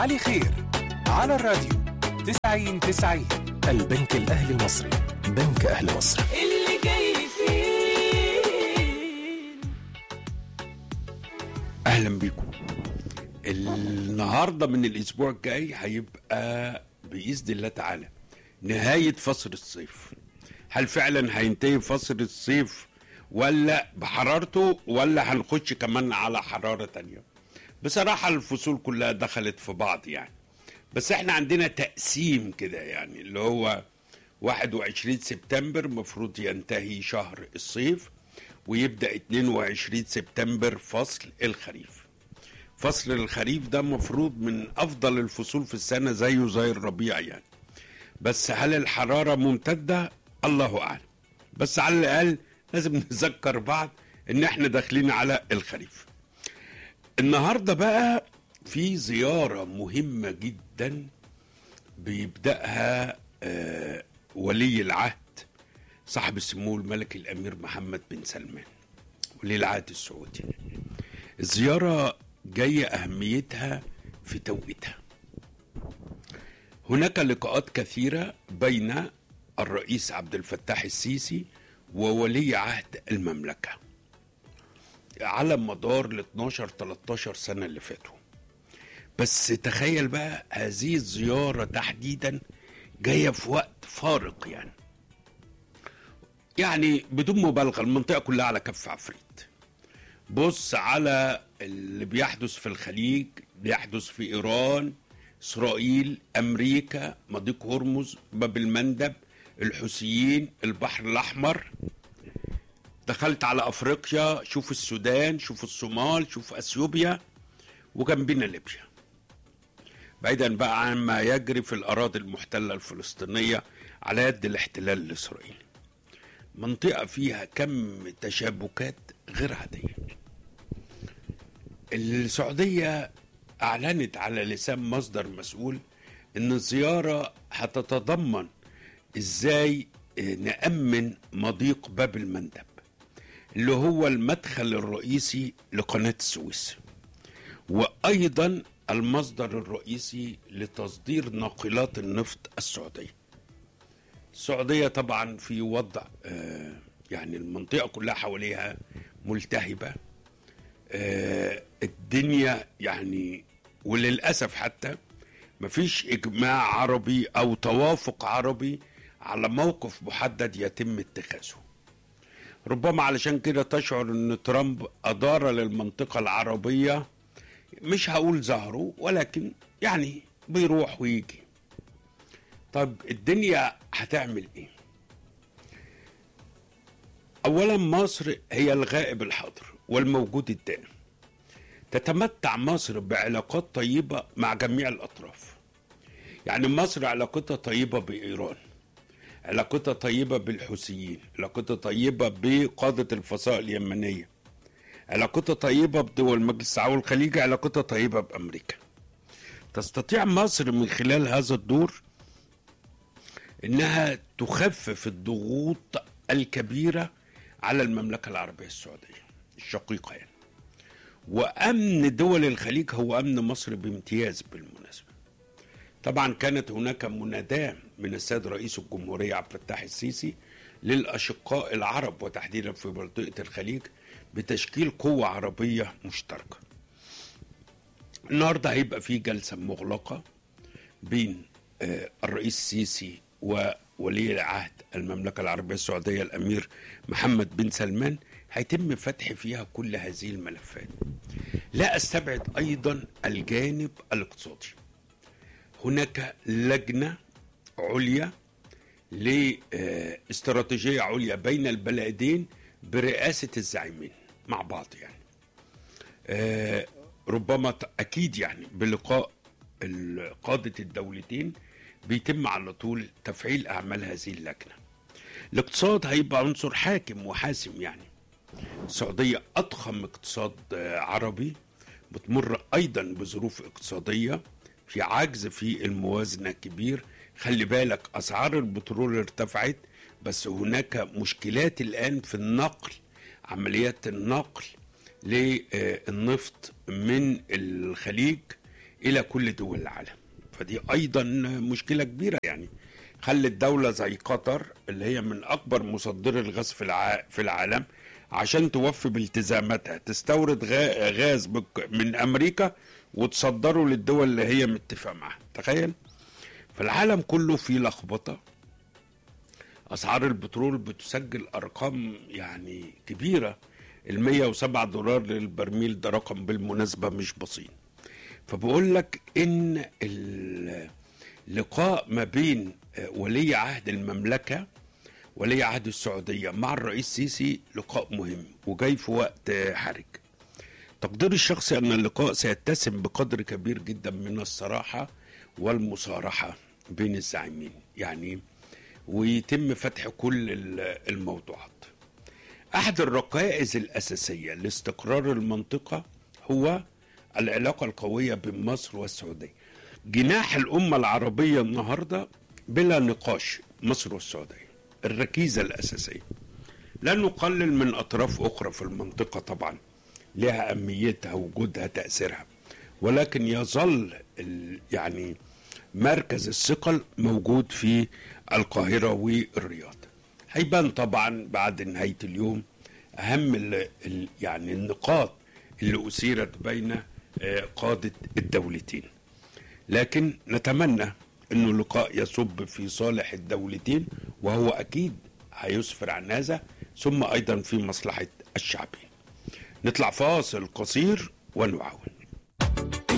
علي خير على الراديو 90 90 البنك الأهلي المصري بنك أهل مصر اللي جاي فيه اهلا بيكم النهارده من الاسبوع الجاي هيبقى باذن الله تعالى نهايه فصل الصيف هل فعلا هينتهي فصل الصيف ولا بحرارته ولا هنخش كمان على حراره تانية بصراحه الفصول كلها دخلت في بعض يعني بس احنا عندنا تقسيم كده يعني اللي هو 21 سبتمبر مفروض ينتهي شهر الصيف ويبدا 22 سبتمبر فصل الخريف فصل الخريف ده مفروض من افضل الفصول في السنه زيه زي الربيع يعني بس هل الحراره ممتده الله اعلم بس على الاقل لازم نذكر بعض ان احنا داخلين على الخريف النهارده بقى في زياره مهمه جدا بيبداها آه ولي العهد صاحب السمو الملك الامير محمد بن سلمان ولي العهد السعودي الزياره جايه اهميتها في توقيتها هناك لقاءات كثيره بين الرئيس عبد الفتاح السيسي وولي عهد المملكه على مدار ال 12 13 سنه اللي فاتوا بس تخيل بقى هذه الزياره تحديدا جايه في وقت فارق يعني يعني بدون مبالغه المنطقه كلها على كف عفريت بص على اللي بيحدث في الخليج بيحدث في ايران اسرائيل امريكا مضيق هرمز باب المندب الحوثيين البحر الاحمر دخلت على افريقيا شوف السودان شوف الصومال شوف اثيوبيا وجنبنا ليبيا بعيدا بقى عن ما يجري في الاراضي المحتله الفلسطينيه على يد الاحتلال الاسرائيلي منطقه فيها كم تشابكات غير عاديه السعوديه اعلنت على لسان مصدر مسؤول ان الزياره هتتضمن ازاي نامن مضيق باب المندب اللي هو المدخل الرئيسي لقناه السويس وايضا المصدر الرئيسي لتصدير ناقلات النفط السعوديه السعوديه طبعا في وضع آه، يعني المنطقه كلها حواليها ملتهبه آه، الدنيا يعني وللاسف حتى مفيش اجماع عربي او توافق عربي على موقف محدد يتم اتخاذه ربما علشان كده تشعر ان ترامب ادار للمنطقه العربيه مش هقول ظهره ولكن يعني بيروح ويجي طب الدنيا هتعمل ايه اولا مصر هي الغائب الحاضر والموجود الدائم تتمتع مصر بعلاقات طيبة مع جميع الأطراف يعني مصر علاقتها طيبة بإيران علاقتها طيبة بالحوثيين علاقتها طيبة بقادة الفصائل اليمنية علاقتها طيبة بدول مجلس التعاون الخليجي علاقتها طيبة بأمريكا تستطيع مصر من خلال هذا الدور انها تخفف الضغوط الكبيره على المملكه العربيه السعوديه الشقيقه يعني وامن دول الخليج هو امن مصر بامتياز بالمناسبه طبعا كانت هناك مناداه من السيد رئيس الجمهوريه عبد الفتاح السيسي للاشقاء العرب وتحديدا في منطقه الخليج بتشكيل قوه عربيه مشتركه النهارده هيبقى في جلسه مغلقه بين آه، الرئيس السيسي وولي العهد المملكة العربية السعودية الأمير محمد بن سلمان هيتم فتح فيها كل هذه الملفات لا أستبعد أيضا الجانب الاقتصادي هناك لجنة عليا لاستراتيجية عليا بين البلدين برئاسة الزعيمين مع بعض يعني آه، ربما ت- أكيد يعني بلقاء ال- قادة الدولتين بيتم على طول تفعيل أعمال هذه اللجنة الاقتصاد هيبقى عنصر حاكم وحاسم يعني السعودية أضخم اقتصاد آه، عربي بتمر أيضا بظروف اقتصادية في عجز في الموازنة كبير خلي بالك أسعار البترول ارتفعت بس هناك مشكلات الآن في النقل عمليات النقل للنفط من الخليج الى كل دول العالم فدي ايضا مشكله كبيره يعني خلت دوله زي قطر اللي هي من اكبر مصدري الغاز في الع... في العالم عشان توفي بالتزاماتها تستورد غا... غاز بك... من امريكا وتصدره للدول اللي هي متفقه معاها تخيل فالعالم كله فيه لخبطه اسعار البترول بتسجل ارقام يعني كبيره ال 107 دولار للبرميل ده رقم بالمناسبه مش بسيط فبقول لك ان اللقاء ما بين ولي عهد المملكه ولي عهد السعوديه مع الرئيس سيسي لقاء مهم وجاي في وقت حرج تقديري الشخصي ان اللقاء سيتسم بقدر كبير جدا من الصراحه والمصارحه بين الزعيمين يعني ويتم فتح كل الموضوعات احد الركائز الاساسيه لاستقرار المنطقه هو العلاقه القويه بين مصر والسعوديه جناح الامه العربيه النهارده بلا نقاش مصر والسعوديه الركيزه الاساسيه لا نقلل من اطراف اخرى في المنطقه طبعا لها اهميتها وجودها تاثيرها ولكن يظل يعني مركز الثقل موجود في القاهره والرياض هيبان طبعا بعد نهايه اليوم اهم ال ال يعني النقاط اللي اثيرت بين قاده الدولتين لكن نتمنى انه اللقاء يصب في صالح الدولتين وهو اكيد هيسفر عن هذا ثم ايضا في مصلحه الشعبين نطلع فاصل قصير ونعاون